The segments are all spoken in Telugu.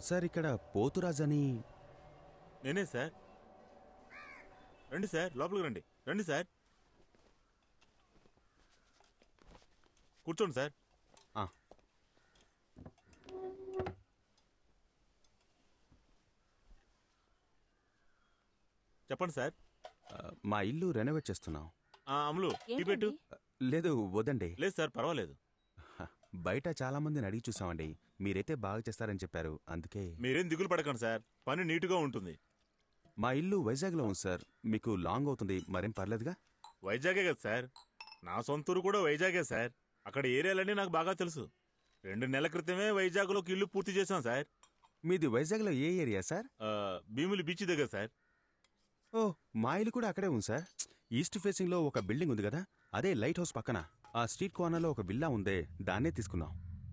సార్ ఇక్కడ పోతురాజ్ అని నేనే సార్ రండి సార్ లోపలికి రండి రండి సార్ కూర్చోండి సార్ ఆ, చెప్పండి సార్ ఆ, మా ఇల్లు రెనోవేట్ చేస్తున్నాం ఆ, అమలు టీ పెట్టు ఆ, లేదు వద్దండి లేదు సార్ పర్వాలేదు హ, బయట చాలా మందిని అడిగి చూసామండి మీరైతే బాగా చేస్తారని చెప్పారు అందుకే మీరేం దిగులు పడకండి సార్ పని నీట్గా ఉంటుంది మా ఇల్లు వైజాగ్లో ఉంది సార్ మీకు లాంగ్ అవుతుంది మరేం పర్లేదుగా వైజాగే కదా సార్ నా సొంత ఊరు కూడా వైజాగే సార్ అక్కడ ఏరియాలన్నీ నాకు బాగా తెలుసు రెండు నెలల క్రితమే వైజాగ్లోకి ఇల్లు పూర్తి చేశాం సార్ మీది వైజాగ్లో ఏ ఏరియా సార్ ఆ, భీములి బీచ్ దగ్గర సార్ ఓ మా ఇల్లు కూడా అక్కడే ఉంది సార్ ఈస్ట్ ఫేసింగ్ లో ఒక బిల్డింగ్ ఉంది కదా అదే లైట్ హౌస్ పక్కన ఆ స్ట్రీట్ కార్నర్లో ఒక విల్లా ఉందే దాన్నే తీసుకున్నాం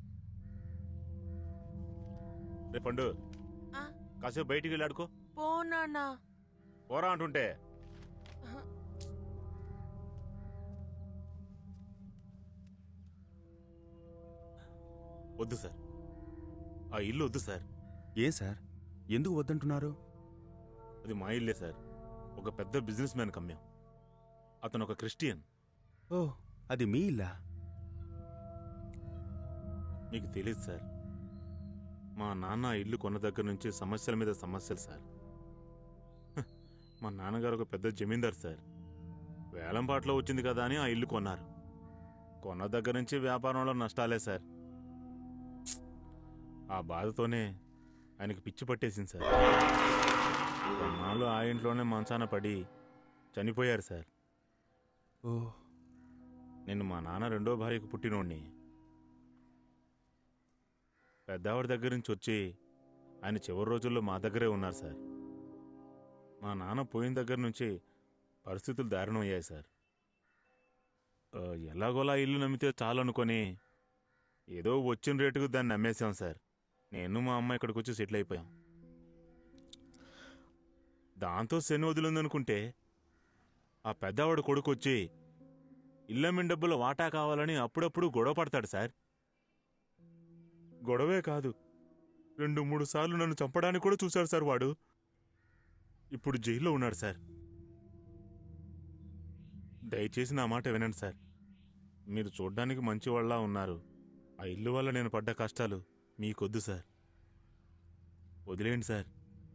రే పండు ఆ, కాసేపు బయటికి వెళ్ళి ఆడుకో పో నాన్న పోరా అంటుంటే వద్దు సార్ ఆ ఇల్లు వద్దు సార్ ఏ సార్ ఎందుకు వద్దంటున్నారు అది మా ఇల్లే సార్ ఒక పెద్ద బిజినెస్ మ్యాన్ కమ్మాం అతను ఒక క్రిస్టియన్ ఓ అది మీ ఇల్లా మీకు తెలియదు సార్ మా నాన్న ఆ ఇల్లు కొన్న దగ్గర నుంచి సమస్యల మీద సమస్యలు సార్ హ, మా నాన్నగారు ఒక పెద్ద జమీందార్ సార్ వేలంపాట్లో వచ్చింది కదా అని ఆ ఇల్లు కొన్నారు కొన్న దగ్గర నుంచి వ్యాపారంలో నష్టాలే సార్ ఆ బాధతోనే ఆయనకి పిచ్చి పట్టేసింది సార్ కొన్నాళ్ళు ఆ ఇంట్లోనే మంచాన పడి చనిపోయారు సార్ ఓ నేను మా నాన్న రెండో భార్యకు పుట్టినోడిని పెద్దావిడ దగ్గర నుంచి వచ్చి ఆయన చివరి రోజుల్లో మా దగ్గరే ఉన్నారు సార్ మా నాన్న పోయిన దగ్గర నుంచి పరిస్థితులు దారుణం అయ్యాయి సార్ ఆ, ఎలాగోలా ఇల్లు నమ్మితే చాలు అనుకొని ఏదో వచ్చిన రేటుకు దాన్ని నమ్మేశాం సార్ నేను మా అమ్మ ఇక్కడికి వచ్చి సెటిల్ అయిపోయాం దాంతో శని వదిలిందనుకుంటే ఆ పెద్దవాడు కొడుకు వచ్చి ఇల్లమ్మిన డబ్బులు వాటా కావాలని అప్పుడప్పుడు గొడవ పడతాడు సార్ గొడవే కాదు రెండు మూడు సార్లు నన్ను చంపడానికి కూడా చూశాడు సార్ వాడు ఇప్పుడు జైల్లో ఉన్నాడు సార్ దయచేసి నా మాట వినండి సార్ మీరు చూడ్డానికి మంచి వాళ్ళ ఉన్నారు ఆ ఇల్లు వల్ల నేను పడ్డ కష్టాలు మీకొద్దు సార్ వదిలేయండి సార్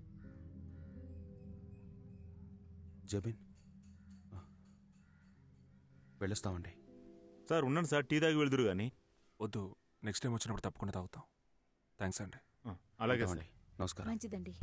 జబిన్ ఆ. వెళ్ళొస్తామండి సార్ ఉండండి సార్ టీ తాగి వెళ్దురు కానీ వద్దు నెక్స్ట్ టైం వచ్చినప్పుడు తప్పకుండా తాగుతాం థ్యాంక్స్ అండి అలాగే సార్ ఉంటామండి. నమస్కారం మంచిదండి